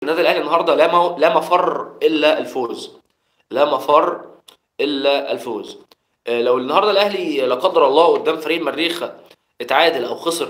النادي الاهلي النهارده لا مو... لا مفر الا الفوز لا مفر الا الفوز آه، لو النهارده الاهلي لا قدر الله قدام فريق المريخ اتعادل او خسر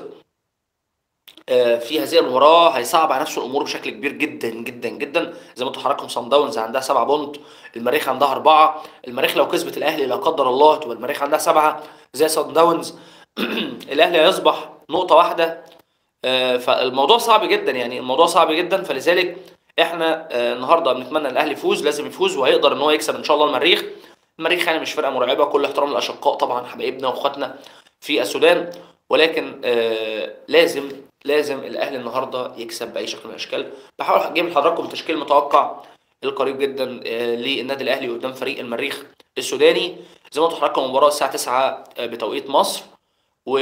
آه، في هذه المباراه هيصعب على نفسه الامور بشكل كبير جدا جدا جدا زي ما انتم حضراتكم صن داونز عندها سبعة بونت المريخ عندها اربعه المريخ لو كسبت الاهلي لا قدر الله تبقى المريخ عندها سبعه زي صن داونز الاهلي هيصبح نقطه واحده آه، فالموضوع صعب جدا يعني الموضوع صعب جدا فلذلك احنا آه، النهارده بنتمنى الاهلي يفوز لازم يفوز وهيقدر ان هو يكسب ان شاء الله المريخ المريخ يعني مش فرقه مرعبه كل احترام للاشقاء طبعا حبايبنا واخواتنا في السودان ولكن آه لازم لازم الاهلي النهارده يكسب باي شكل من الاشكال بحاول اجيب لحضراتكم تشكيل متوقع القريب جدا آه للنادي الاهلي قدام فريق المريخ السوداني زي ما قلت لحضراتكم المباراه الساعه 9 آه، بتوقيت مصر و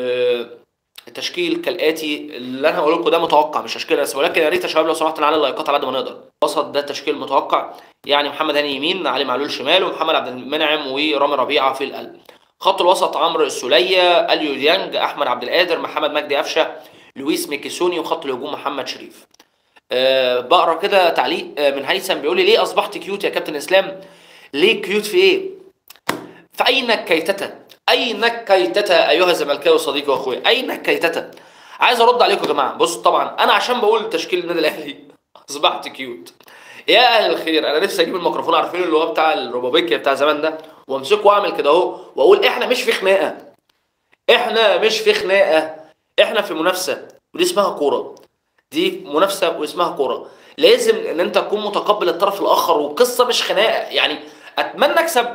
التشكيل كالاتي اللي انا هقول لكم ده متوقع مش تشكيل رسمي ولكن يا ريت يا شباب لو سمحتوا نعلي اللايكات على قد ما نقدر وسط ده التشكيل المتوقع يعني محمد هاني يمين علي معلول شمال ومحمد عبد المنعم ورامي ربيعه في القلب خط الوسط عمرو السوليه اليو ديانج احمد عبد القادر محمد مجدي قفشه لويس ميكيسوني وخط الهجوم محمد شريف أه بقرا كده تعليق آه، من هيثم بيقول لي ليه اصبحت كيوت يا كابتن اسلام ليه كيوت في ايه فأين كيتت أين كيتت أيها الزملكاوي صديقي وأخويا أين كيتت عايز أرد عليكم يا جماعة بصوا طبعا أنا عشان بقول تشكيل النادي الأهلي أصبحت كيوت يا أهل الخير أنا نفسي أجيب الميكروفون عارفين اللي هو بتاع الروبابيكيا بتاع زمان ده وأمسكه وأعمل كده أهو وأقول إحنا مش في خناقة إحنا مش في خناقة إحنا في منافسة ودي اسمها كورة دي منافسة واسمها كورة لازم ان انت تكون متقبل الطرف الاخر والقصه مش خناقه يعني اتمنى اكسب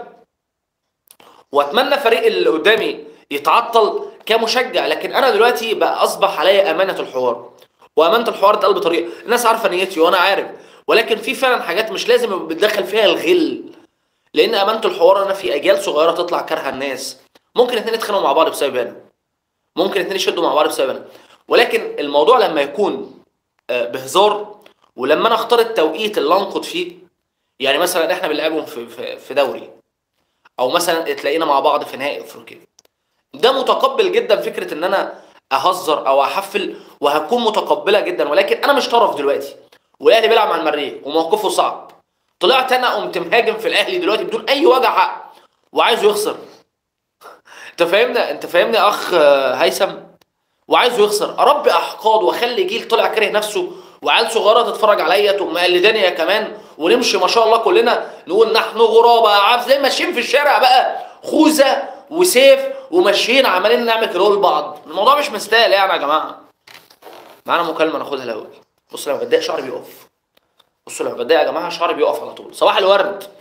واتمنى فريق اللي قدامي يتعطل كمشجع لكن انا دلوقتي بقى اصبح عليا امانه الحوار وامانه الحوار اتقال بطريقه الناس عارفه نيتي وانا عارف ولكن في فعلا حاجات مش لازم يبقى بتدخل فيها الغل لان امانه الحوار انا في اجيال صغيره تطلع كارهه الناس ممكن اتنين يتخانقوا مع بعض بسبب انا ممكن اتنين يشدوا مع بعض بسبب انا ولكن الموضوع لما يكون آه، بهزار ولما انا اختار التوقيت اللي انقد فيه يعني مثلا احنا بنلعبهم في في, في دوري او مثلا تلاقينا مع بعض في نهائي افريقيا ده متقبل جدا فكره ان انا اهزر او احفل وهكون متقبله جدا ولكن انا مش طرف دلوقتي والاهلي بيلعب مع المريخ وموقفه صعب طلعت انا قمت مهاجم في الاهلي دلوقتي بدون اي وجع حق وعايزه يخسر انت فاهمنا انت فاهمني يا اخ آه، هيثم وعايزه يخسر اربي احقاد واخلي جيل طلع كاره نفسه وعيال صغيره تتفرج عليا تقوم مقلداني يا كمان ونمشي ما شاء الله كلنا نقول نحن غرابه عارف زي ماشيين في الشارع بقى خوذه وسيف وماشيين عمالين نعمل كده لبعض الموضوع مش مستاهل يعني يا جماعه معانا مكالمه ناخدها الاول بص لما بتضايق شعري بيقف بصوا لما بتضايق يا جماعه شعري بيقف على طول صباح الورد